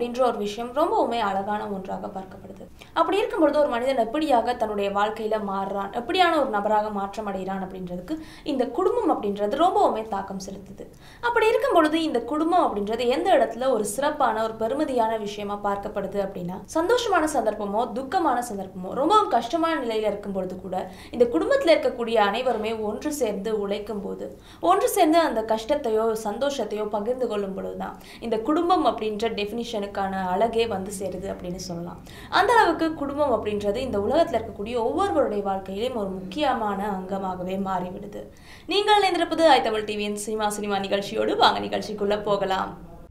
அப்படின்ற ஒரு விஷயம் ரொம்பவுமே அழகான ஒன்றாக பார்க்கப்படுது அப்படி இருக்கும்பொழுது ஒரு மனிதன் எப்படியாக தன்னுடைய வாழ்க்கையில மாறுறான் எப்படியான ஒரு நபராக மாற்றம் அடைகிறான் அப்படின்றதுக்கு இந்த குடும்பம் அப்படின்றது ரொம்பவுமே தாக்கம் செலுத்துது அப்படி இருக்கும் பொழுது இந்த குடும்பம் அப்படின்றது எந்த இடத்துல ஒரு சிறப்பான ஒரு பெருமதியான விஷயமா பார்க்கப்படுது அப்படின்னா சந்தோஷமான சந்தர்ப்பமோ துக்கமான சந்தர்ப்பமோ ரொம்பவும் கஷ்டமான நிலையில இருக்கும் பொழுது கூட இந்த குடும்பத்துல இருக்கக்கூடிய அனைவருமே ஒன்று சேர்ந்து உழைக்கும் போது ஒன்று சேர்ந்து அந்த கஷ்டத்தையோ சந்தோஷத்தையோ பகிர்ந்து கொள்ளும் பொழுதுதான் இந்த குடும்பம் அப்படின்ற டெஃபினிஷனுக்கான அழகே வந்து சேருது அப்படின்னு சொல்லலாம் அந்த அளவுக்கு குடும்பம் அப்படின்றது இந்த உலகத்துல இருக்கக்கூடிய ஒவ்வொருவருடைய வாழ்க்கையிலும் ஒரு முக்கியமான அங்கமாகவே மாறிவிடுது நீங்கள் இணைந்திருப்பது ஐ தமிழ் டிவியின் சினிமா சினிமா நிகழ்ச்சியோடு வாங்க நிகழ்ச்சிக்குள்ள போகலாம்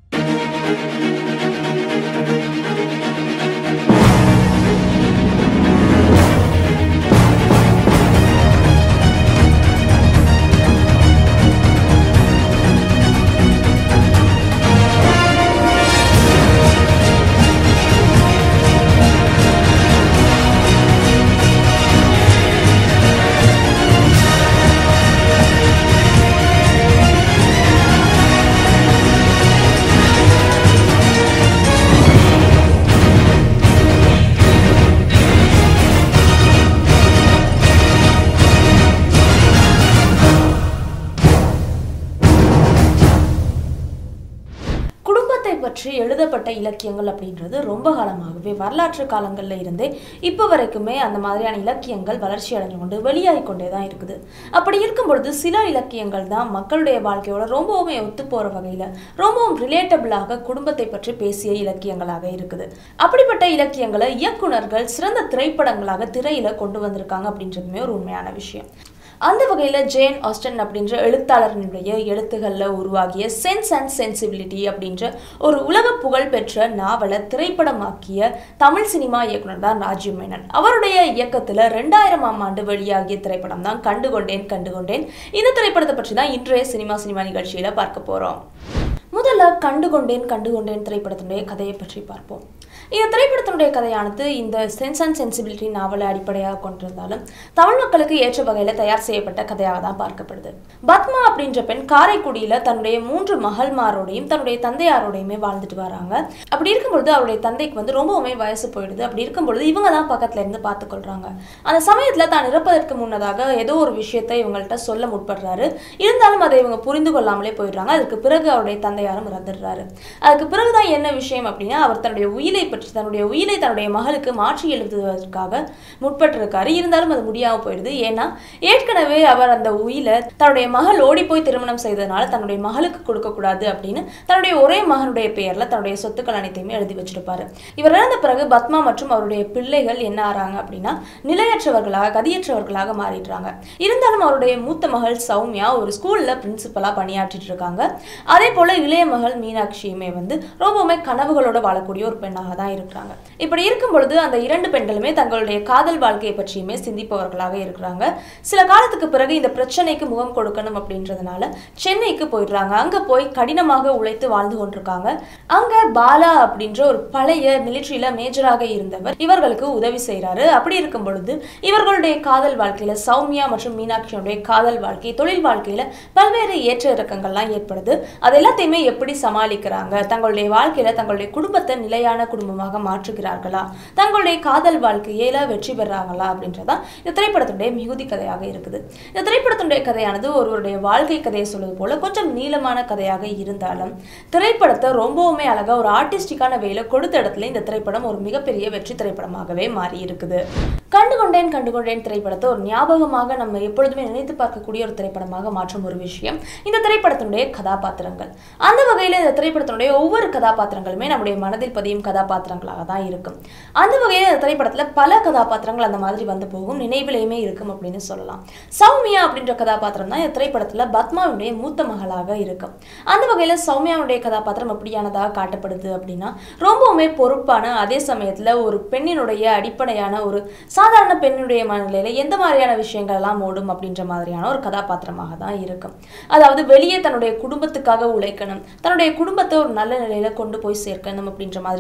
குடும்பத்தை பற்றி எழுதப்பட்ட இலக்கியங்கள் அப்படின்றது ரொம்ப காலமாகவே வரலாற்று காலங்கள்ல இருந்தே இப்போ வரைக்குமே அந்த மாதிரியான இலக்கியங்கள் வளர்ச்சி அடைஞ்சு கொண்டு வெளியாகி கொண்டே தான் இருக்குது அப்படி இருக்கும் பொழுது சில இலக்கியங்கள் தான் மக்களுடைய வாழ்க்கையோட ரொம்பவுமே ஒத்து போற வகையில ரொம்பவும் ரிலேட்டபிளாக குடும்பத்தை பற்றி பேசிய இலக்கியங்களாக இருக்குது அப்படிப்பட்ட இலக்கியங்களை இயக்குனர்கள் சிறந்த திரைப்படங்களாக திரையில கொண்டு வந்திருக்காங்க அப்படின்றதுமே ஒரு உண்மையான விஷயம் அந்த வகையில் ஜேன் ஆஸ்டன் அப்படின்ற எழுத்தாளரினுடைய எழுத்துகளில் உருவாகிய சென்ஸ் அண்ட் சென்சிபிலிட்டி அப்படின்ற ஒரு உலக புகழ் பெற்ற நாவலை திரைப்படமாக்கிய தமிழ் சினிமா இயக்குனர் தான் ராஜீவ் மேனன் அவருடைய இயக்கத்தில் ரெண்டாயிரமாம் ஆண்டு வெளியாகிய திரைப்படம் தான் கண்டுகொண்டேன் கண்டுகொண்டேன் இந்த திரைப்படத்தை பற்றி தான் இன்றைய சினிமா சினிமா நிகழ்ச்சியில் பார்க்க போகிறோம் முதல்ல கண்டுகொண்டேன் கண்டுகொண்டேன் திரைப்படத்தினுடைய கதையை பற்றி பார்ப்போம் இந்த திரைப்படத்தினுடைய கதையானது இந்த சென்ஸ் அண்ட் சென்சிபிலிட்டி நாவலை அடிப்படையாக கொண்டிருந்தாலும் தமிழ் மக்களுக்கு ஏற்ற வகையில் தயார் செய்யப்பட்ட கதையாக தான் பார்க்கப்படுது பத்மா அப்படின்ற பெண் காரைக்குடியில் தன்னுடைய மூன்று மகள்மாரோடையும் தன்னுடைய தந்தையாரோடையுமே வாழ்ந்துட்டு வராங்க அப்படி இருக்கும்பொழுது அவருடைய தந்தைக்கு வந்து ரொம்பவுமே வயசு போயிடுது அப்படி இருக்கும்பொழுது இவங்க தான் பக்கத்துல இருந்து பார்த்துக்கொள்றாங்க அந்த சமயத்தில் தான் இறப்பதற்கு முன்னதாக ஏதோ ஒரு விஷயத்தை இவங்கள்ட்ட சொல்ல முற்படுறாரு இருந்தாலும் அதை இவங்க புரிந்து கொள்ளாமலே போயிடுறாங்க அதுக்கு பிறகு அவருடைய தந்தையாரும் இறந்துடுறாரு அதுக்கு பிறகுதான் என்ன விஷயம் அப்படின்னா அவர் தன்னுடைய உயிரை பற்றி தன்னுடைய உயிரை தன்னுடைய மகளுக்கு மாற்றி எழுதுவதற்காக முற்பட்டிருக்காரு இருந்தாலும் அது முடியாம போயிடுது ஏன்னா ஏற்கனவே அவர் அந்த உயிரை தன்னுடைய மகள் ஓடி போய் திருமணம் செய்ததுனால தன்னுடைய மகளுக்கு கொடுக்கக்கூடாது அப்படின்னு தன்னுடைய ஒரே மகனுடைய பெயர்ல தன்னுடைய சொத்துக்கள் அனைத்தையுமே எழுதி வச்சிருப்பாரு இவர் இறந்த பிறகு பத்மா மற்றும் அவருடைய பிள்ளைகள் என்ன ஆறாங்க அப்படின்னா நிலையற்றவர்களாக கதியற்றவர்களாக மாறிடுறாங்க இருந்தாலும் அவருடைய மூத்த மகள் சௌமியா ஒரு ஸ்கூல்ல பிரின்சிபலா பணியாற்றிட்டு இருக்காங்க அதே போல இளைய மகள் மீனாட்சியுமே வந்து ரொம்பவுமே கனவுகளோட வாழக்கூடிய ஒரு பெண்ணாக தான் இருக்கிறாங்க இப்படி இருக்கும் பொழுது அந்த இரண்டு பெண்களுமே தங்களுடைய காதல் வாழ்க்கையை பற்றியுமே சிந்திப்பவர்களாக இருக்கிறாங்க சில காலத்துக்கு பிறகு இந்த பிரச்சனைக்கு முகம் கொடுக்கணும் அப்படின்றதுனால சென்னைக்கு போயிடுறாங்க அங்க போய் கடினமாக உழைத்து வாழ்ந்து கொண்டிருக்காங்க அங்க பாலா அப்படின்ற ஒரு பழைய மிலிட்ரியில மேஜராக இருந்தவர் இவர்களுக்கு உதவி செய்றாரு அப்படி இருக்கும் பொழுது இவர்களுடைய காதல் வாழ்க்கையில சௌமியா மற்றும் மீனாட்சியுடைய காதல் வாழ்க்கை தொழில் வாழ்க்கையில பல்வேறு ஏற்ற இறக்கங்கள்லாம் ஏற்படுது அது எல்லாத்தையுமே எப்படி சமாளிக்கிறாங்க தங்களுடைய வாழ்க்கையில தங்களுடைய குடும்பத்தை நிலையான குடும்பமாக மாற்றுகிறார்களா தங்களுடைய காதல் வாழ்க்கையில வெற்றி பெறாங்களா அப்படின்றதான் இந்த திரைப்படத்துடைய மிகுதி கதையாக இருக்குது இந்த திரைப்படத்துடைய கதையானது ஒருவருடைய வாழ்க்கை கதையை சொல்வது போல கொஞ்சம் நீளமான கதையாக இருந்தாலும் திரைப்படத்தை ரொம்பவுமே அழகா ஒரு ஆர்டிஸ்டிக்கான வேலை கொடுத்த இடத்துல இந்த திரைப்படம் ஒரு மிகப்பெரிய வெற்றி திரைப்படமாகவே மாறி இருக்குது கண்டுகொண்டேன் கண்டுகொண்டேன் திரைப்படத்தை ஒரு ஞாபகமாக நம்ம எப்பொழுதுமே நினைத்து பார்க்கக்கூடிய ஒரு திரைப்படமாக மாற்றும் ஒரு விஷயம் இந்த திரைப்படத்தினுடைய கதாபாத்திரங்கள் அந்த வகையில் இந்த திரைப்படத்தினுடைய ஒவ்வொரு கதாபாத்திரங்களுமே நம்முடைய மனதில் பதியும் கதாபாத்திரங்களாக தான் இருக்கும் அந்த வகையில் இந்த திரைப்படத்தில் பல கதாபாத்திரங்கள் அந்த மாதிரி வந்து போகும் நினைவிலையுமே இருக்கும் அப்படின்னு சொல்லலாம் சௌமியா அப்படின்ற கதாபாத்திரம் தான் இந்த திரைப்படத்தில் பத்மாவுடைய மூத்த மகளாக இருக்கும் அந்த வகையில் சௌமியாவுடைய கதாபாத்திரம் எப்படியானதாக காட்டப்படுது அப்படின்னா ரொம்பவுமே பொறுப்பான அதே சமயத்தில் ஒரு பெண்ணினுடைய அடிப்படையான ஒரு சாதாரண பெண்ணுடைய மனநிலையில எந்த மாதிரியான விஷயங்கள் எல்லாம் ஓடும் அப்படின்ற மாதிரியான ஒரு கதாபாத்திரமாக தான் இருக்கும் அதாவது வெளியே தன்னுடைய குடும்பத்துக்காக உழைக்கணும் தன்னுடைய குடும்பத்தை ஒரு நல்ல நிலையில கொண்டு போய் சேர்க்கணும் அப்படின்ற மாதிரியான எண்ண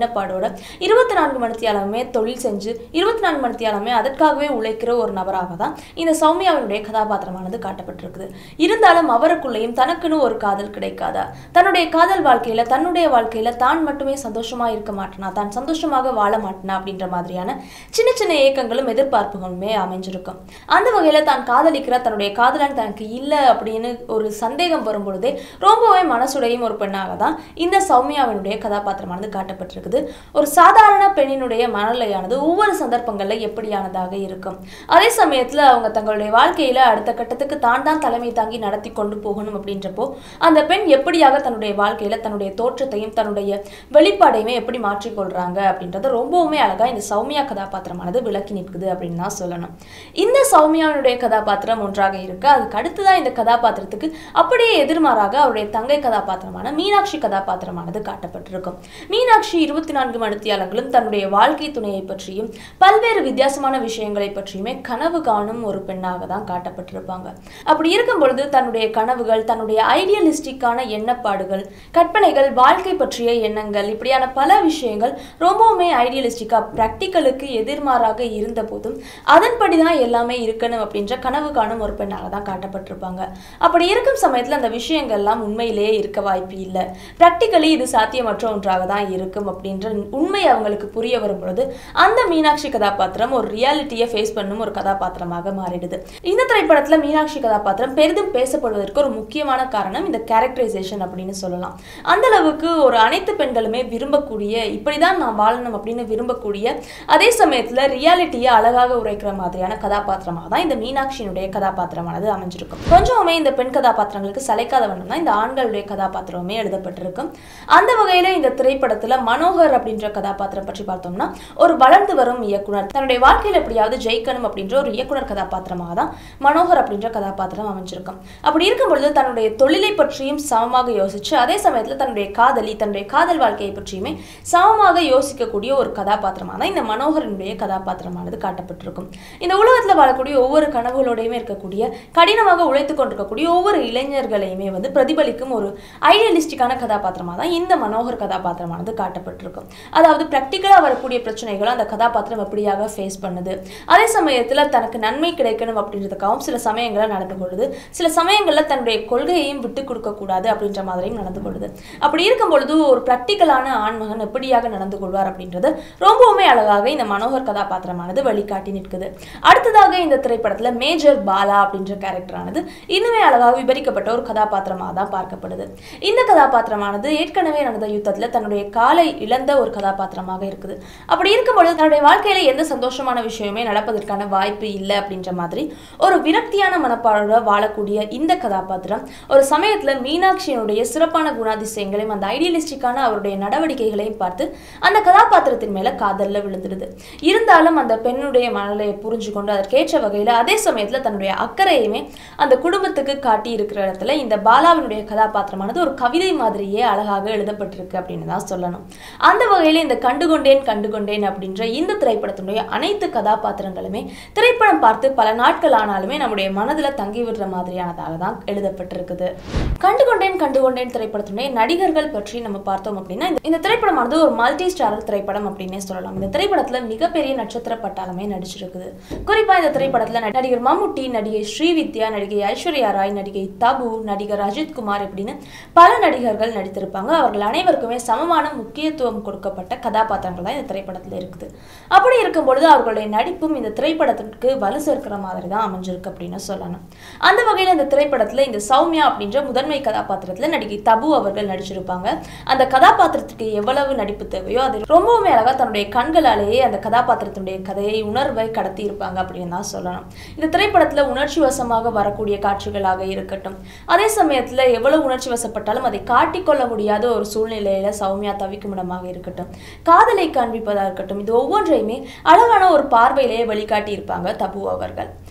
எண்ணப்பாடோட இருபத்தி நான்கு மணித்தியாலமே தொழில் செஞ்சு இருபத்தி நான்கு மணித்தியாலமே அதற்காகவே உழைக்கிற ஒரு நபராக தான் இந்த சௌமியாவினுடைய கதாபாத்திரமானது காட்டப்பட்டிருக்குது இருந்தாலும் அவருக்குள்ளேயும் தனக்குன்னு ஒரு காதல் கிடைக்காதா தன்னுடைய காதல் வாழ்க்கையில தன்னுடைய வாழ்க்கையில தான் மட்டுமே சந்தோஷமா இருக்க மாட்டேனா தான் சந்தோஷமாக வாழ மாட்டேனா அப்படின்ற மாதிரியான சின்ன சின்ன ஏக்கங்களும் எதிர்பார்ப்புகளுமே அமைஞ்சிருக்கும் அந்த வகையில தான் காதலிக்கிற தன்னுடைய காதலன் தனக்கு இல்லை அப்படின்னு ஒரு சந்தேகம் வரும் பொழுதே ரொம்பவே மனசுடையும் ஒரு பெண்ணாக தான் இந்த சௌமியாவினுடைய கதாபாத்திரமானது காட்டப்பட்டிருக்குது ஒரு சாதாரண பெண்ணினுடைய மனநிலையானது ஒவ்வொரு சந்தர்ப்பங்கள்ல எப்படியானதாக இருக்கும் அதே சமயத்துல அவங்க தங்களுடைய வாழ்க்கையில அடுத்த கட்டத்துக்கு தான் தான் தலைமை தாங்கி நடத்தி கொண்டு போகணும் அப்படின்றப்போ அந்த பெண் எப்படியாக தன்னுடைய வாழ்க்கையில தன்னுடைய தோற்றத்தையும் தன்னுடைய வெளிப்பாடையுமே எப்படி மாற்றிக்கொள்றாங்க அப்படின்றத ரொம்பவுமே அழகா இந்த சௌமியா கதாபாத்திரமானது விளக்கி நிற்குது அப்படின்னு தான் சொல்லணும் இந்த சௌமியாவினுடைய கதாபாத்திரம் ஒன்றாக இருக்கு அதுக்கு அடுத்துதான் இந்த கதாபாத்திரத்துக்கு அப்படியே எதிர்மாறாக அவருடைய தங்கை கதாபாத்திரமான மீனாட்சி கதாபாத்திரமானது காட்டப்பட்டிருக்கும் மீனாட்சி இருபத்தி நான்கு மணித்தியாலங்களும் தன்னுடைய வாழ்க்கை துணையை பற்றியும் பல்வேறு வித்தியாசமான விஷயங்களை பற்றியுமே கனவு காணும் ஒரு பெண்ணாக தான் காட்டப்பட்டிருப்பாங்க அப்படி இருக்கும் பொழுது தன்னுடைய கனவுகள் தன்னுடைய ஐடியலிஸ்டிக்கான எண்ணப்பாடுகள் கற்பனைகள் வாழ்க்கை பற்றிய எண்ணங்கள் இப்படியான பல விஷயங்கள் ரொம்பவுமே ஐடியலிஸ்டிக்கா ப்ராக்டிக்கலுக்கு எதிர்மாறாக இருந்த போதும் அதன்படி தான் எல்லாமே இருக்கணும் அப்படின்ற கனவு காணும் ஒரு பெண்ணாக தான் காட்டப்பட்டிருப்பாங்க அப்படி இருக்கும் சமயத்தில் அந்த விஷயங்கள்லாம் உண்மையிலேயே இருக்க வாய்ப்பு இல்லை ப்ராக்டிக்கலி இது சாத்தியமற்ற ஒன்றாக தான் இருக்கும் அப்படின்ற உண்மை அவங்களுக்கு புரிய வரும் பொழுது அந்த மீனாட்சி கதாபாத்திரம் ஒரு ரியாலிட்டியை ஃபேஸ் பண்ணும் ஒரு கதாபாத்திரமாக மாறிடுது இந்த திரைப்படத்துல மீனாட்சி கதாபாத்திரம் பெரிதும் பேசப்படுவதற்கு ஒரு முக்கியமான காரணம் இந்த கேரக்டரைசேஷன் அப்படின்னு சொல்லலாம் அந்த அளவுக்கு ஒரு அனைத்து பெண்களுமே விரும்பக்கூடிய இப்படிதான் நான் வாழணும் அப்படின்னு விரும்பக்கூடிய அதே சமயத்துல ரியாலிட்டியை அழகாக உரைக்கிற மாதிரியான கதாபாத்திரமாக தான் இந்த மீனாட்சியினுடைய கதாபாத்திரமானது அமைஞ்சிருக்கும் கொஞ்சமே இந்த பெண் கதாபாத்திரங்களுக்கு சளைக்காத வண்ணம் தான் இந்த ஆண்களுடைய கதாபாத்திரமே எழுதப்பட்டிருக்கும் அந்த வகையில இந்த திரைப்படத்துல மனோகர் அப்படின்ற கதாபாத்திரம் பற்றி பார்த்தோம்னா ஒரு வளர்ந்து வரும் இயக்குனர் தன்னுடைய வாழ்க்கையில எப்படியாவது ஜெயிக்கணும் அப்படின்ற ஒரு இயக்குனர் கதாபாத்திரமாக தான் மனோகர் அப்படின்ற கதாபாத்திரம் அமைஞ்சிருக்கும் அப்படி இருக்கும் பொழுது தன்னுடைய தொழிலை பற்றியும் சமமாக யோசிச்சு அதே சமயத்துல தன்னுடைய காதலி தன்னுடைய காதல் வாழ்க்கையை பற்றியுமே சமமாக யோசிக்கக்கூடிய ஒரு கதாபாத்திரமாக தான் இந்த மனோகரனுடைய கதாபாத்திரமானது காட்டப்பட்டிருக்கும் இந்த உலகத்துல வாழக்கூடிய ஒவ்வொரு கனவுகளோடையுமே இருக்கக்கூடிய கடினமாக உழைத்து கொண்டிருக்கக்கூடிய ஒவ்வொரு இளைஞர்களையுமே வந்து பிரதிபலிக்கும் ஒரு ஐடியலிஸ்டிக்கான கதாபாத்திரமாக தான் இந்த மனோகர் கதாபாத்திரமானது காட்டப்பட்டிருக்கும் அதாவது ப்ராக்டிக்கலாக வரக்கூடிய பிரச்சனைகளை அந்த கதாபாத்திரம் எப்படியாக ஃபேஸ் பண்ணுது அதே சமயத்துல தனக்கு நன்மை கிடைக்கணும் அப்படின்றதுக்காகவும் சில சமயங்களில் நடந்து கொள்ளுது சில சமயங்கள்ல தன்னுடைய கொள்கையையும் விட்டு கொடுக்க கூடாது அப்படின்ற மாதிரியும் நடந்து கொள்ளுது அப்படி இருக்கும் பொழுது ஒரு ப்ராக்டிக்கலான ஆண்மகன் எப்படியாக நடந்து கொள்வார் அப்படின்றது ரொம்பவுமே அழகாக இந்த மனோகர் கதாபாத்திரமானது வழிகாட்டி நிற்குது அடுத்ததாக இந்த திரைப்படத்துல மேஜர் பாலா அப்படின்ற கேரக்டரானது இன்னுமே அழகாக விவரிக்கப்பட்ட ஒரு கதாபாத்திரமாக தான் பார்க்கப்படுது இந்த கதாபாத்திரமானது ஏற்கனவே நடந்த யுத்தத்துல தன்னுடைய காலை இழந்த ஒரு கதாபாத்திரமாக இருக்குது அப்படி இருக்கும்பொழுது தன்னுடைய வாழ்க்கையில எந்த சந்தோஷமான விஷயமே நடப்பதற்கான வாய்ப்பு இல்லை அப்படின்ற மாதிரி ஒரு விரக்தியான மனப்பாடோட வாழக்கூடிய இந்த கதாபாத்திரம் ஒரு சமயத்துல மீனாட்சியினுடைய சிறப்பான குணாதிசயங்களையும் அந்த ஐடியலிஸ்டிக்கான அவருடைய நடவடிக்கைகளையும் பார்த்து அந்த கதாபாத்திரத்தின் மேல காதல்ல விழுந்துடுது இருந்தாலும் அந்த பெண்ணுடைய மனநிலையை புரிஞ்சு கொண்டு அதற்கேற்ற வகையில அதே சமயத்துல தன்னுடைய அக்கறையுமே அந்த குடும்பத்துக்கு காட்டி இருக்கிற இடத்துல இந்த பாலாவினுடைய கதாபாத்திரமானது ஒரு கவிதை மாதிரியே அழகாக எழுதப்பட்டிருக்கு அப்படின்னு தான் சொல்லணும் அந்த வகையில இந்த கண்டுகொண்டேன் கண்டுகொண்டேன் அப்படின்ற இந்த திரைப்படத்தினுடைய அனைத்து கதாபாத்திரங்களுமே திரைப்படம் பார்த்து பல நாட்கள் ஆனாலுமே நம்முடைய மனதுல தங்கி விடுற மாதிரியானதாக தான் எழுதப்பட்டிருக்குது கண்டுகொண்டேன் கண்டுகொண்டேன் திரைப்படத்தினுடைய நடிகர்கள் பற்றி நம்ம பார்த்தோம் அப்படின்னா இந்த- இந்த திரைப்படமானது ஒரு மல்டி ஸ்டாரர் திரைப்படம் அப்படின்னே சொல்லலாம் இந்த திரைப்படத்துல மிகப்பெரிய நட்சத்திர பட்டாளமே நடிச்சிருக்குது குறிப்பா இந்த திரைப்படத்துல நடி- நடிகர் மம்முட்டி நடிகை ஸ்ரீவித்யா நடிகை ஐஸ்வர்யா ராய் நடிகை தபு நடிகர் அஜித் குமார் இப்படின்னு பல நடிகர்கள் நடித்திருப்பாங்க அவர்கள் அனைவருக்குமே சமமான முக்கியத்துவம் கொடுக்கப்பட்ட கதாபாத்திரங்கள் தான் இந்த திரைப்படத்துல இருக்குது அப்படி இருக்கும் பொழுது அவர்களுடைய நடிப்பும் இந்த திரைப்படத்திற்கு வலு சேர்க்கிற மாதிரி தான் அமைஞ்சிருக்கு அப்படின்னு சொல்லணும் அந்த வகையில் இந்த திரைப்படத்துல இந்த சௌமியா அப்படின்ற முதன்மை கதாபாத்திரத்துல நடிகை தபு அவர்கள் நடிச்சிருப்பாங்க அந்த கதாபாத்திரத்துக்கு எவ்வளவு நடிப்பு தேவையோ அது ரொம்பவுமே அழகா தன்னுடைய கண்களாலேயே அந்த கதாபாத்திரத்தினுடைய கதையை உணர்வை கடத்தி இருப்பாங்க அப்படின்னு தான் சொல்லணும் இந்த திரைப்படத்துல உணர்ச்சி வசமாக வரக்கூடிய காட்சிகளாக இருக்கட்டும் அதே சமயத்துல எவ்வளவு உணர்ச்சி வசப்பட்டாலும் அதை காட்டிக்கொள்ள முடியாத ஒரு சூழ்நிலையில சௌமியா தவிக்கும் இடமாக இருக்கட்டும் காதலை காண்பிப்பதா இருக்கட்டும் இது ஒவ்வொன்றையுமே அழகான ஒரு பார்வையிலேயே வழிகாட்டி இருப்பாங்க தபு அவர்கள்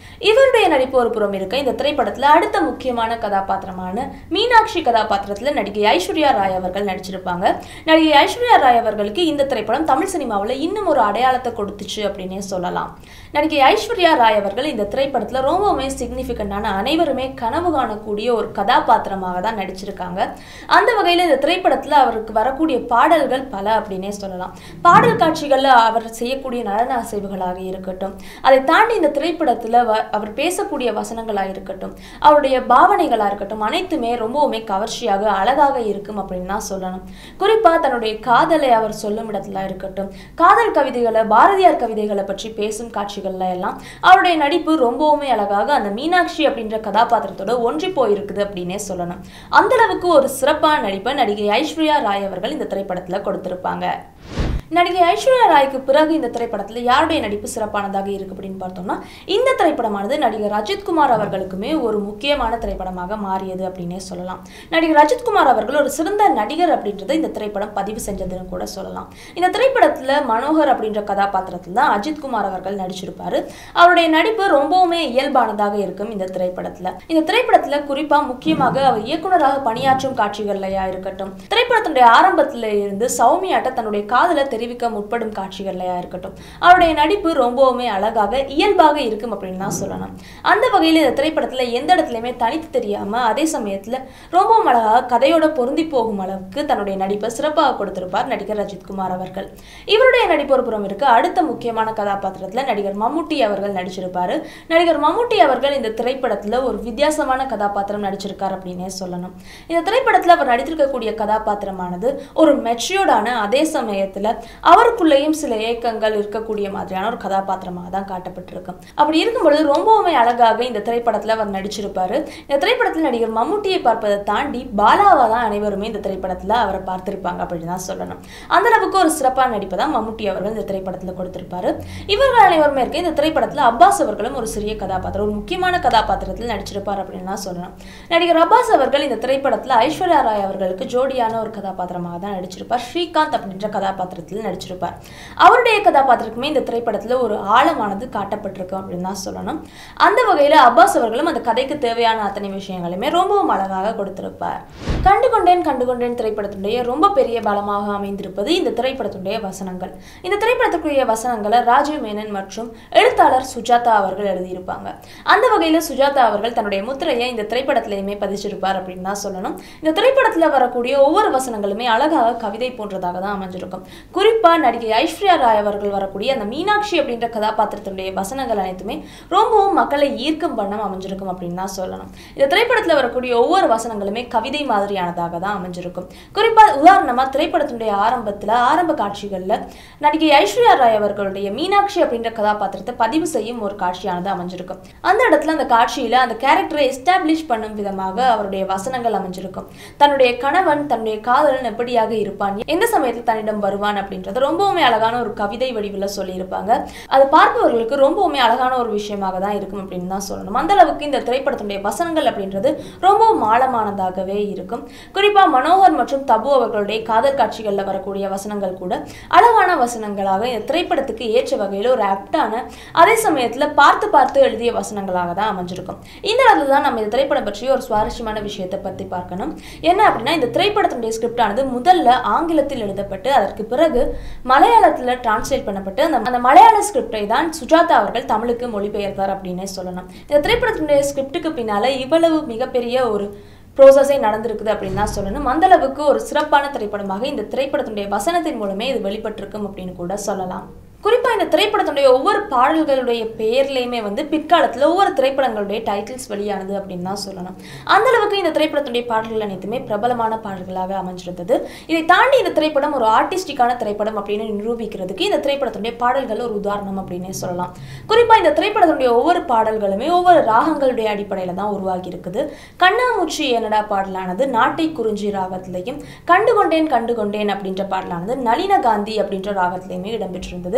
இவருடைய நடிப்பு ஒரு புறம் இருக்க இந்த திரைப்படத்துல அடுத்த முக்கியமான கதாபாத்திரமான மீனாட்சி கதாபாத்திரத்துல நடிகை ஐஸ்வர்யா ராய் அவர்கள் நடிச்சிருப்பாங்க நடிகை ஐஸ்வர்யா ராய் அவர்களுக்கு இந்த திரைப்படம் தமிழ் சினிமாவில் இன்னும் ஒரு அடையாளத்தை கொடுத்துச்சு அப்படின்னே சொல்லலாம் நடிகை ஐஸ்வர்யா ராய் அவர்கள் இந்த திரைப்படத்துல ரொம்பவுமே சிக்னிஃபிகண்டான அனைவருமே கனவு காணக்கூடிய ஒரு கதாபாத்திரமாக தான் நடிச்சிருக்காங்க அந்த வகையில் இந்த திரைப்படத்துல அவருக்கு வரக்கூடிய பாடல்கள் பல அப்படின்னே சொல்லலாம் பாடல் காட்சிகள்ல அவர் செய்யக்கூடிய நடன அசைவுகளாக இருக்கட்டும் அதை தாண்டி இந்த திரைப்படத்துல வ- அவர் பேசக்கூடிய வசனங்களாக இருக்கட்டும் அவருடைய பாவனைகளாக இருக்கட்டும் அனைத்துமே ரொம்பவுமே கவர்ச்சியாக அழகாக இருக்கும் அப்படின்னு தான் சொல்லணும் குறிப்பா தன்னுடைய காதலை அவர் சொல்லும் இடத்துல இருக்கட்டும் காதல் கவிதைகளை பாரதியார் கவிதைகளை பற்றி பேசும் காட்சிகள்ல எல்லாம் அவருடைய நடிப்பு ரொம்பவுமே அழகாக அந்த மீனாட்சி அப்படின்ற கதாபாத்திரத்தோட ஒன்றி போயிருக்குது அப்படின்னே சொல்லணும் அந்த அளவுக்கு ஒரு சிறப்பான நடிப்பை நடிகை ஐஸ்வர்யா ராய் அவர்கள் இந்த திரைப்படத்துல கொடுத்திருப்பாங்க நடிகை ஐஸ்வர்யா ராய்க்கு பிறகு இந்த திரைப்படத்தில் யாருடைய நடிப்பு சிறப்பானதாக இருக்கு அப்படின்னு பார்த்தோம்னா இந்த திரைப்படமானது நடிகர் அஜித்குமார் அவர்களுக்குமே ஒரு முக்கியமான திரைப்படமாக மாறியது அப்படின்னே சொல்லலாம் நடிகர் அஜித்குமார் அவர்கள் ஒரு சிறந்த நடிகர் அப்படின்றத இந்த திரைப்படம் பதிவு செஞ்சதுன்னு கூட சொல்லலாம் இந்த திரைப்படத்தில் மனோகர் அப்படின்ற கதாபாத்திரத்தில் தான் அஜித்குமார் அவர்கள் நடிச்சிருப்பாரு அவருடைய நடிப்பு ரொம்பவுமே இயல்பானதாக இருக்கும் இந்த திரைப்படத்தில் இந்த திரைப்படத்தில் குறிப்பாக முக்கியமாக அவர் இயக்குனராக பணியாற்றும் காட்சிகள்லையா இருக்கட்டும் திரைப்படத்தினுடைய ஆரம்பத்துல இருந்து சௌமியாட்ட தன்னுடைய காதலை தெரிவிக்க முற்படும் காட்சிகள்லையா இருக்கட்டும் அவருடைய நடிப்பு ரொம்பவுமே அழகாக இயல்பாக இருக்கும் அப்படின்னு தான் சொல்லணும் அந்த வகையில் இந்த திரைப்படத்துல எந்த இடத்துலையுமே தனித்து தெரியாம அதே சமயத்துல ரொம்பவும் அழகாக கதையோட பொருந்தி போகும் அளவுக்கு தன்னுடைய நடிப்பை சிறப்பாக கொடுத்திருப்பார் நடிகர் அஜித்குமார் அவர்கள் இவருடைய நடிப்பு ஒரு புறம் இருக்கு அடுத்த முக்கியமான கதாபாத்திரத்துல நடிகர் மம்முட்டி அவர்கள் நடிச்சிருப்பாரு நடிகர் மம்முட்டி அவர்கள் இந்த திரைப்படத்துல ஒரு வித்தியாசமான கதாபாத்திரம் நடிச்சிருக்கார் அப்படின்னே சொல்லணும் இந்த திரைப்படத்துல அவர் நடித்திருக்கக்கூடிய கதாபாத்திரமானது ஒரு மெச்சூர்டான அதே சமயத்துல அவருக்குள்ளேயும் சில ஏக்கங்கள் இருக்கக்கூடிய மாதிரியான ஒரு கதாபாத்திரமாக தான் காட்டப்பட்டிருக்கும் அப்படி இருக்கும் பொழுது ரொம்பவுமே அழகாக இந்த திரைப்படத்துல அவர் நடிச்சிருப்பாரு இந்த திரைப்படத்தில் நடிகர் மம்முட்டியை பார்ப்பதை தாண்டி பாலாவா தான் அனைவருமே இந்த திரைப்படத்துல அவரை பார்த்திருப்பாங்க அப்படின்னு தான் சொல்லணும் அந்த அளவுக்கு ஒரு சிறப்பான நடிப்பை தான் மம்முட்டி அவர்கள் இந்த திரைப்படத்துல கொடுத்திருப்பாரு இவர்கள் அனைவருமே இருக்க இந்த திரைப்படத்துல அப்பாஸ் அவர்களும் ஒரு சிறிய கதாபாத்திரம் ஒரு முக்கியமான கதாபாத்திரத்தில் நடிச்சிருப்பார் அப்படின்னு தான் சொல்லணும் நடிகர் அப்பாஸ் அவர்கள் இந்த திரைப்படத்துல ஐஸ்வர்யா ராய் அவர்களுக்கு ஜோடியான ஒரு கதாபாத்திரமாக தான் நடிச்சிருப்பார் ஸ்ரீகாந்த் அப்படின்ற கதாபாத்திரத்தில் நடிச்சிருப்பார் அவருடைய கதாபாத்திரக்குமே இந்த திரைப்படத்துல ஒரு ஆழமானது காட்டப்பட்டிருக்கு அப்படின்னு தான் சொல்லணும் அந்த வகையில அப்பாஸ் அவர்களும் அந்த கதைக்கு தேவையான அத்தனை விஷயங்களுமே ரொம்பவும் அழகாக கொடுத்திருப்பார் கண்டுகொண்டேன் கண்டுகொண்டேன் திரைப்படத்துடைய ரொம்ப பெரிய பலமாக அமைந்திருப்பது இந்த திரைப்படத்துடைய வசனங்கள் இந்த திரைப்படத்துக்குரிய வசனங்களை ராஜீவ் மேனன் மற்றும் எழுத்தாளர் சுஜாதா அவர்கள் எழுதியிருப்பாங்க அந்த வகையில சுஜாதா அவர்கள் தன்னுடைய முத்திரையை இந்த திரைப்படத்திலையுமே பதிச்சிருப்பார் அப்படின்னு தான் சொல்லணும் இந்த திரைப்படத்துல வரக்கூடிய ஒவ்வொரு வசனங்களுமே அழகாக கவிதை போன்றதாக தான் அமைஞ்சிருக்கும் குறிப்பா நடிகை ஐஸ்வர்யா ராய் அவர்கள் வரக்கூடிய அந்த மீனாட்சி அப்படின்ற கதாபாத்திரத்தினுடைய வசனங்கள் அனைத்துமே ரொம்பவும் மக்களை ஈர்க்கும் வண்ணம் அமைஞ்சிருக்கும் அப்படின்னு தான் சொல்லணும் இந்த திரைப்படத்துல வரக்கூடிய ஒவ்வொரு வசனங்களுமே கவிதை மாதிரியானதாக தான் அமைஞ்சிருக்கும் குறிப்பா உதாரணமா திரைப்படத்தினுடைய ஆரம்பத்துல ஆரம்ப காட்சிகள்ல நடிகை ஐஸ்வர்யா ராய் அவர்களுடைய மீனாட்சி அப்படின்ற கதாபாத்திரத்தை பதிவு செய்யும் ஒரு காட்சியானது அமைஞ்சிருக்கும் அந்த இடத்துல அந்த காட்சியில அந்த கேரக்டரை எஸ்டாப்ளிஷ் பண்ணும் விதமாக அவருடைய வசனங்கள் அமைஞ்சிருக்கும் தன்னுடைய கணவன் தன்னுடைய காதலன் எப்படியாக இருப்பான் எந்த சமயத்தில் தன்னிடம் வருவான் அப்படின்றது ரொம்பவுமே அழகான ஒரு கவிதை வடிவில் சொல்லியிருப்பாங்க அது பார்ப்பவர்களுக்கு ரொம்பவுமே அழகான ஒரு விஷயமாக தான் இருக்கும் அப்படின்னு தான் சொல்லணும் அந்த அளவுக்கு இந்த திரைப்படத்தினுடைய வசனங்கள் அப்படின்றது ரொம்பவும் ஆழமானதாகவே இருக்கும் குறிப்பா மனோகர் மற்றும் தபு அவர்களுடைய காதல் காட்சிகள்ல வரக்கூடிய வசனங்கள் கூட அழகான வசனங்களாக இந்த திரைப்படத்துக்கு ஏற்ற வகையில் ஒரு ஆப்டான அதே சமயத்துல பார்த்து பார்த்து எழுதிய வசனங்களாக தான் அமைஞ்சிருக்கும் இந்த இடத்துல தான் நம்ம இந்த திரைப்படம் பற்றி ஒரு சுவாரஸ்யமான விஷயத்தை பத்தி பார்க்கணும் என்ன அப்படின்னா இந்த திரைப்படத்தினுடைய ஸ்கிரிப்ட் ஆனது முதல்ல ஆங்கிலத்தில் எழுதப்பட்டு அதற்கு பிறகு மலையாளத்துல டிரான்ஸ்லேட் பண்ணப்பட்டு அந்த அந்த மலையாள ஸ்கிரிப்டை தான் சுஜாதா அவர்கள் தமிழுக்கு மொழிபெயர்த்தார் அப்படின்னே சொல்லணும் இந்த திரைப்படத்தினுடைய ஸ்கிரிப்டுக்கு பின்னால இவ்வளவு மிகப்பெரிய ஒரு ப்ரோசஸே நடந்திருக்குது அப்படின்னு தான் சொல்லணும் அந்த அளவுக்கு ஒரு சிறப்பான திரைப்படமாக இந்த திரைப்படத்தினுடைய வசனத்தின் மூலமே இது வெளிப்பட்டிருக்கும் அப்படின்னு கூட சொல்லலாம் குறிப்பா இந்த திரைப்படத்துடைய ஒவ்வொரு பாடல்களுடைய பெயர்லையுமே வந்து பிற்காலத்துல ஒவ்வொரு திரைப்படங்களுடைய டைட்டில்ஸ் வெளியானது அப்படின்னு தான் சொல்லணும் அந்த அளவுக்கு இந்த திரைப்படத்துடைய பாடல்கள் அனைத்துமே பிரபலமான பாடல்களாக அமைஞ்சிருந்தது இதை தாண்டி இந்த திரைப்படம் ஒரு ஆர்டிஸ்டிக்கான திரைப்படம் அப்படின்னு நிரூபிக்கிறதுக்கு இந்த திரைப்படத்துடைய பாடல்கள் ஒரு உதாரணம் அப்படின்னே சொல்லலாம் குறிப்பா இந்த திரைப்படத்துடைய ஒவ்வொரு பாடல்களுமே ஒவ்வொரு ராகங்களுடைய அடிப்படையில தான் உருவாகி இருக்குது கண்ணாமூச்சி என்னடா பாடலானது நாட்டை குறிஞ்சி ராகத்திலையும் கண்டுகொண்டேன் கண்டுகொண்டேன் அப்படின்ற பாடலானது நளின காந்தி அப்படின்ற ராகத்திலையுமே இடம்பெற்றிருந்தது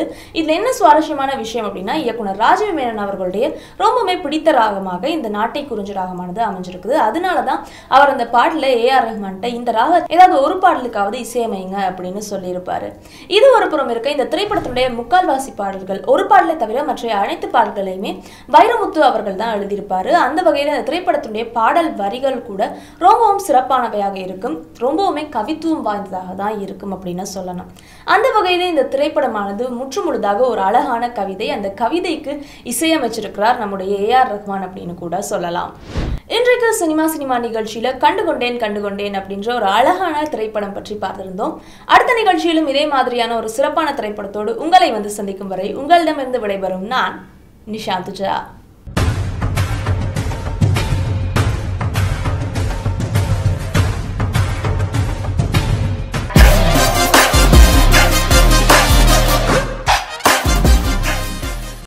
இதுல என்ன சுவாரஸ்யமான விஷயம் அப்படின்னா இயக்குனர் ராஜீவ் மேனன் அவர்களுடைய ரொம்பவுமே பிடித்த ராகமாக இந்த நாட்டை குறிஞ்ச ராகமானது அமைஞ்சிருக்குது அதனால தான் அவர் அந்த பாட்டில் ஏஆர் ரஹ்மான்கிட்ட இந்த ராக ஏதாவது ஒரு பாடலுக்காவது இசையமைங்க அப்படின்னு சொல்லியிருப்பாரு இது ஒரு புறம் இருக்க இந்த திரைப்படத்தினுடைய முக்கால்வாசி பாடல்கள் ஒரு பாடலை தவிர மற்ற அனைத்து பாடல்களையுமே வைரமுத்து அவர்கள் தான் எழுதியிருப்பாரு அந்த வகையில் இந்த திரைப்படத்தினுடைய பாடல் வரிகள் கூட ரொம்பவும் சிறப்பானவையாக இருக்கும் ரொம்பவுமே கவித்துவம் வாய்ந்ததாக தான் இருக்கும் அப்படின்னு சொல்லணும் அந்த வகையில் இந்த திரைப்படமானது முற்று முழுதாக ஒரு அழகான கவிதை அந்த கவிதைக்கு இசையமைச்சிருக்கிறார் நம்முடைய ஏஆர் ரஹ்மான் அப்படின்னு கூட சொல்லலாம் இன்றைக்கு சினிமா சினிமா நிகழ்ச்சியில கண்டுகொண்டேன் கண்டுகொண்டேன் அப்படின்ற ஒரு அழகான திரைப்படம் பற்றி பார்த்திருந்தோம் அடுத்த நிகழ்ச்சியிலும் இதே மாதிரியான ஒரு சிறப்பான திரைப்படத்தோடு உங்களை வந்து சந்திக்கும் வரை உங்களிடமிருந்து விடைபெறும் நான் நிஷாந்துஜா